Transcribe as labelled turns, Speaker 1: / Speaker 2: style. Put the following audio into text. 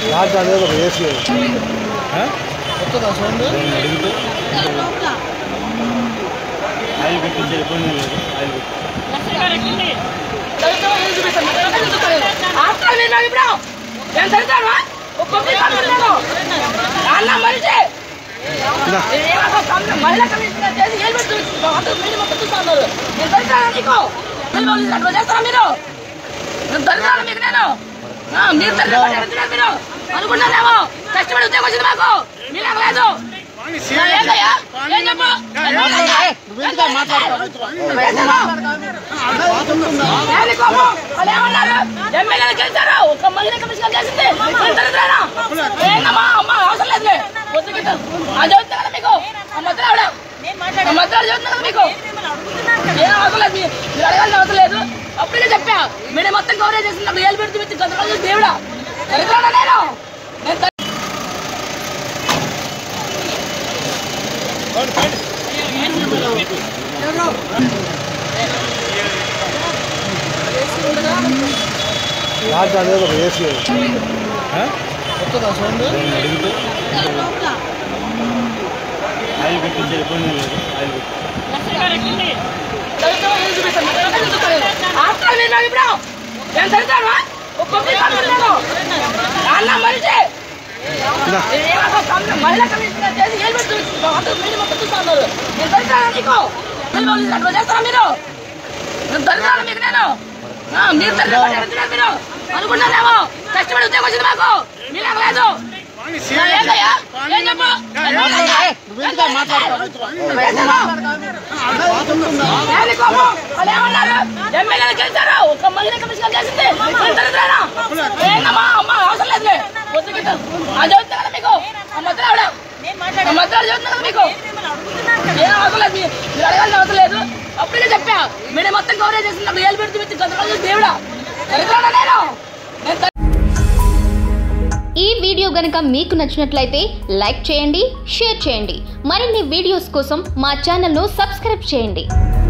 Speaker 1: Last అనేది ఒక AC
Speaker 2: oil పెట్టించే ఇబ్బంది లేదు ఆయిల్ పెట్టి
Speaker 3: ఆఫ్టర్ మీరు నాకు ఇప్పుడు నేను తెలుసాను ఒక్కొక్కటి కనుక్కున్నాను అన్న మనిషి ఏమో కమ్మ- మహిళా కమిషనర్ చేసి ఏం పెట్టి మీరు మొత్తం చూస్తున్నారు నేను తెలుసాను నీకు మీరు వాళ్ళు అట్లా చేస్తారా మీరు నేను తెలుసాను మీకు నేను ఆ, మీరు తెలుసు మీరు అనుకున్నారేమో కష్టపడి ఉద్యోగం వచ్చింది మాకు మీరు లేదు ఏంటయ్యా ఏం చెప్పు ఏంటి కోపం? వాళ్ళు ఏమన్నారు? ఎమ్మెల్యేలు గెలిచారు. ఒక్క మహిళా కమిషనర్ చేసింది. నేను దరిద్రానా? ఏందమ్మా? అమ్మ, అవసరం లేదులే. వద్దు గిట్ట. ఆ చెబుతున్నా కదా మీకు. ఆ మధ్యలో ఆవిడ. ఆ మధ్యలో చెబుతున్నా కదా మీకు. ఏం అవసరం లేదు. మీ- మీరు అడగాల్సిన అవసరం లేదు. అప్పుడే చెప్పా మీడియా మొత్తం కవరేజ్ చేసినప్పుడు ఏళ్ళు పెడుతూ పెట్టి గత రోజులు దేవుడా దరిద్రానా నేను నేను దరి-
Speaker 1: లాస్ట్ అనేది ఒక ఏసీ
Speaker 2: ఆయిల్ పెట్టించే ఇబ్బంది లేదు ఆయిల్ పెట్టి
Speaker 3: ఆఫ్టర్ మీరు నాకు ఇప్పుడు నేను తెలుసాను ఒక్కొక్కటి కనుక్కున్నాను అన్న మనిషి ఏమో కమ్మ- మహిళా కమిషనర్ చేసి ఏం పెట్టి మీరు మొత్తం చూస్తున్నారు నేను తెలుసాను నీకు మీరు వాళ్ళు అట్లా చేస్తారా మీరు నేను తెలుసాను మీకు నేను ఆ, మీరు తెలుసు మీరు అనుకున్నారేమో కష్టపడి ఉద్యోగం వచ్చింది మాకు మీరు లేదు ఏంటయ్యా ఏం చెప్పు ఏంటి కోపం? వాళ్ళు ఏమన్నారు? ఎమ్మెల్యేలు గెలిచారు. ఒక్క మహిళా కమిషనర్ చేసింది. నేను దరిద్రానా? ఏందమ్మా? అమ్మ, అవసరం లేదులే. వద్దు గిట్ట. ఆ చెబుతున్నా కదా మీకు. ఆ మధ్యలో ఆవిడ. ఆ మధ్యలో చెబుతున్నా కదా మీకు. ఏం అవసరం లేదు. మీ- మీరు అడగాల్సిన అవసరం లేదు. అప్పుడే చెప్పా మీడియా మొత్తం కవరేజ్ చేసినప్పుడు ఏళ్ళు పెడుతూ పెట్టి గత రోజులు దేవుడా దరిద్రానా నేను నేను దరి-
Speaker 4: ఈ వీడియో గనుక మీకు నచ్చినట్లయితే లైక్ చేయండి షేర్ చేయండి మరిన్ని వీడియోస్ కోసం మా ఛానల్ను సబ్స్క్రైబ్ చేయండి